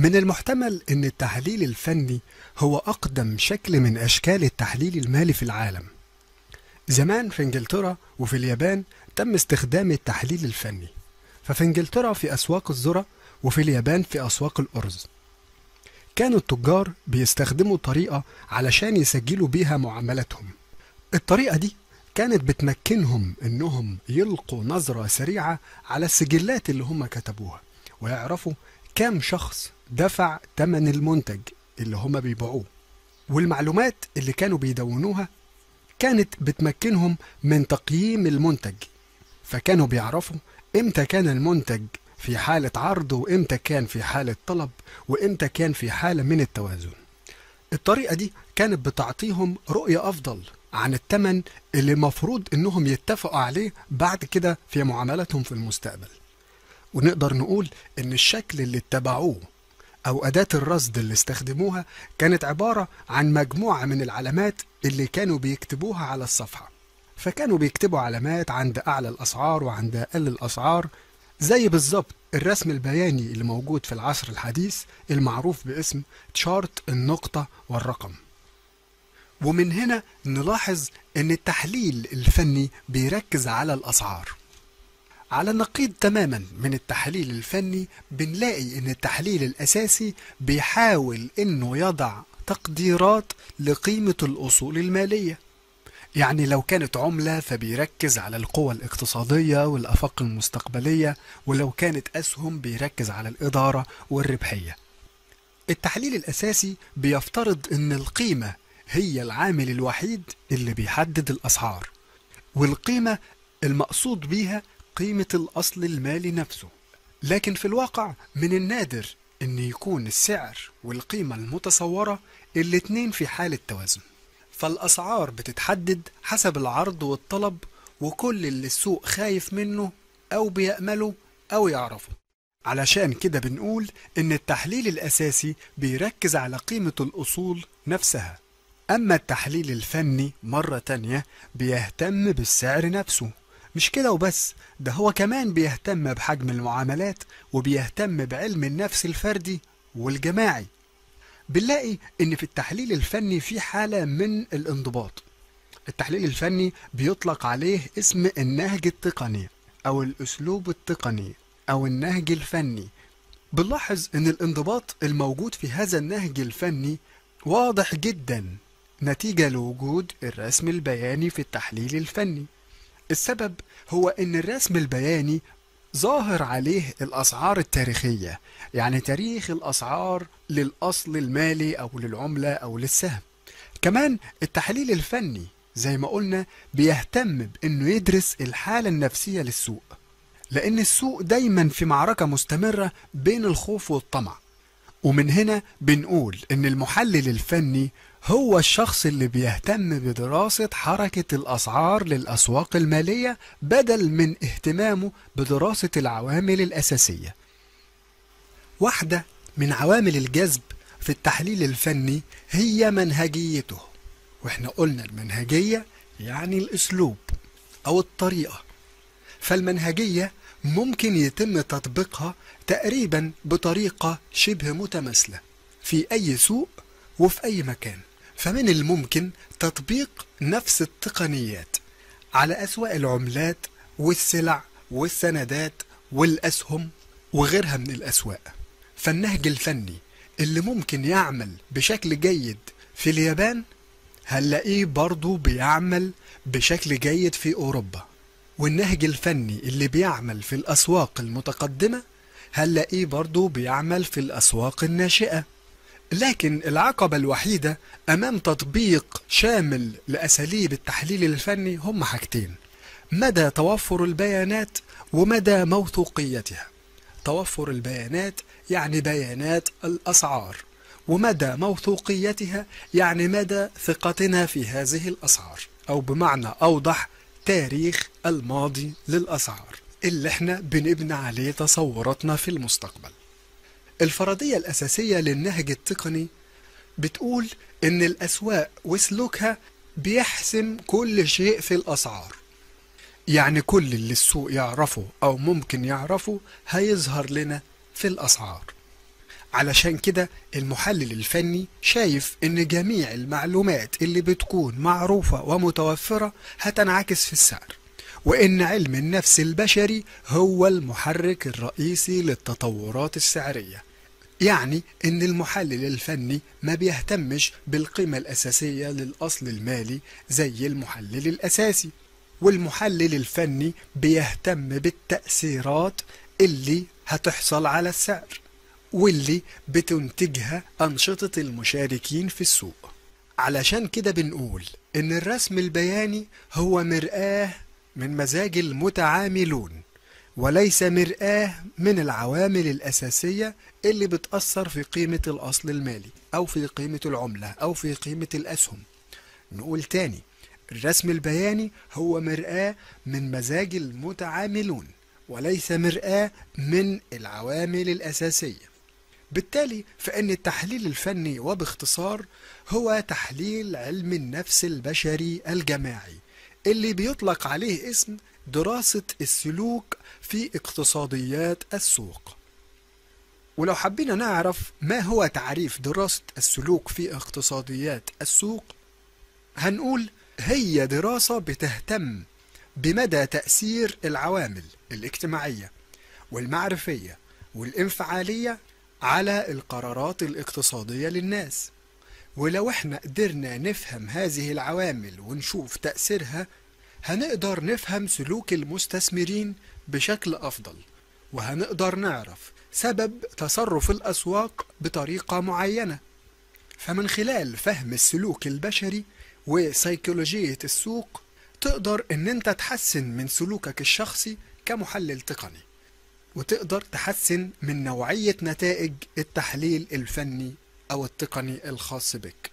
من المحتمل أن التحليل الفني هو أقدم شكل من أشكال التحليل المالي في العالم زمان في انجلترا وفي اليابان تم استخدام التحليل الفني ففي انجلترا في أسواق الذرة وفي اليابان في أسواق الأرز كانوا التجار بيستخدموا طريقة علشان يسجلوا بيها معاملاتهم الطريقة دي كانت بتمكنهم انهم يلقوا نظرة سريعة على السجلات اللي هم كتبوها ويعرفوا كام شخص دفع تمن المنتج اللي هم بيبيعوه والمعلومات اللي كانوا بيدونوها كانت بتمكنهم من تقييم المنتج فكانوا بيعرفوا امتى كان المنتج في حالة عرض وامتى كان في حالة طلب وامتى كان في حالة من التوازن الطريقة دي كانت بتعطيهم رؤية أفضل عن التمن اللي المفروض انهم يتفقوا عليه بعد كده في معاملاتهم في المستقبل ونقدر نقول ان الشكل اللي اتبعوه او اداة الرصد اللي استخدموها كانت عبارة عن مجموعة من العلامات اللي كانوا بيكتبوها على الصفحة فكانوا بيكتبوا علامات عند اعلى الاسعار وعند اقل الاسعار زي بالظبط الرسم البياني اللي موجود في العصر الحديث المعروف باسم تشارت النقطة والرقم ومن هنا نلاحظ ان التحليل الفني بيركز على الاسعار على النقيض تماما من التحليل الفني بنلاقي ان التحليل الاساسي بيحاول انه يضع تقديرات لقيمة الاصول المالية يعني لو كانت عملة فبيركز على القوى الاقتصادية والافاق المستقبلية ولو كانت اسهم بيركز على الادارة والربحية التحليل الاساسي بيفترض ان القيمة هي العامل الوحيد اللي بيحدد الاسعار والقيمة المقصود بيها قيمة الأصل المالي نفسه لكن في الواقع من النادر أن يكون السعر والقيمة المتصورة الاتنين في حالة توازن فالأسعار بتتحدد حسب العرض والطلب وكل اللي السوق خايف منه أو بيأمله أو يعرفه علشان كده بنقول إن التحليل الأساسي بيركز على قيمة الأصول نفسها أما التحليل الفني مرة تانية بيهتم بالسعر نفسه مش كده وبس ده هو كمان بيهتم بحجم المعاملات وبيهتم بعلم النفس الفردي والجماعي بنلاقي ان في التحليل الفني في حالة من الانضباط التحليل الفني بيطلق عليه اسم النهج التقني او الاسلوب التقني او النهج الفني بنلاحظ ان الانضباط الموجود في هذا النهج الفني واضح جدا نتيجة لوجود الرسم البياني في التحليل الفني السبب هو ان الرسم البياني ظاهر عليه الاسعار التاريخيه يعني تاريخ الاسعار للاصل المالي او للعمله او للسهم كمان التحليل الفني زي ما قلنا بيهتم بانه يدرس الحاله النفسيه للسوق لان السوق دايما في معركه مستمره بين الخوف والطمع ومن هنا بنقول ان المحلل الفني هو الشخص اللي بيهتم بدراسة حركة الأسعار للأسواق المالية بدل من اهتمامه بدراسة العوامل الأساسية. واحدة من عوامل الجذب في التحليل الفني هي منهجيته. واحنا قلنا المنهجية يعني الأسلوب أو الطريقة. فالمنهجية ممكن يتم تطبيقها تقريبا بطريقة شبه متماثلة في أي سوق وفي أي مكان. فمن الممكن تطبيق نفس التقنيات على أسواق العملات والسلع والسندات والأسهم وغيرها من الأسواق فالنهج الفني اللي ممكن يعمل بشكل جيد في اليابان هنلاقيه برضه بيعمل بشكل جيد في أوروبا والنهج الفني اللي بيعمل في الأسواق المتقدمة هنلاقيه برضه بيعمل في الأسواق الناشئة لكن العقبة الوحيدة أمام تطبيق شامل لأساليب التحليل الفني هم حاجتين مدى توفر البيانات ومدى موثوقيتها توفر البيانات يعني بيانات الأسعار ومدى موثوقيتها يعني مدى ثقتنا في هذه الأسعار أو بمعنى أوضح تاريخ الماضي للأسعار اللي احنا بنبني عليه تصوراتنا في المستقبل الفرضية الأساسية للنهج التقني بتقول إن الأسواق وسلوكها بيحسم كل شيء في الأسعار يعني كل اللي السوق يعرفه أو ممكن يعرفه هيظهر لنا في الأسعار علشان كده المحلل الفني شايف ان جميع المعلومات اللي بتكون معروفة ومتوفرة هتنعكس في السعر وان علم النفس البشري هو المحرك الرئيسي للتطورات السعرية يعني ان المحلل الفني ما بيهتمش بالقيمة الاساسية للاصل المالي زي المحلل الاساسي والمحلل الفني بيهتم بالتأثيرات اللي هتحصل على السعر واللي بتنتجها أنشطة المشاركين في السوق علشان كده بنقول إن الرسم البياني هو مرآة من مزاج المتعاملون وليس مرآة من العوامل الأساسية اللي بتأثر في قيمة الأصل المالي أو في قيمة العملة أو في قيمة الأسهم نقول تاني الرسم البياني هو مرآة من مزاج المتعاملون وليس مرآة من العوامل الأساسية بالتالي فإن التحليل الفني وباختصار هو تحليل علم النفس البشري الجماعي اللي بيطلق عليه اسم دراسة السلوك في اقتصاديات السوق ولو حبينا نعرف ما هو تعريف دراسة السلوك في اقتصاديات السوق هنقول هي دراسة بتهتم بمدى تأثير العوامل الاجتماعية والمعرفية والانفعالية على القرارات الاقتصادية للناس ولو احنا قدرنا نفهم هذه العوامل ونشوف تأثيرها هنقدر نفهم سلوك المستثمرين بشكل أفضل وهنقدر نعرف سبب تصرف الأسواق بطريقة معينة فمن خلال فهم السلوك البشري وسيكولوجية السوق تقدر ان انت تحسن من سلوكك الشخصي كمحلل تقني وتقدر تحسن من نوعية نتائج التحليل الفني او التقني الخاص بك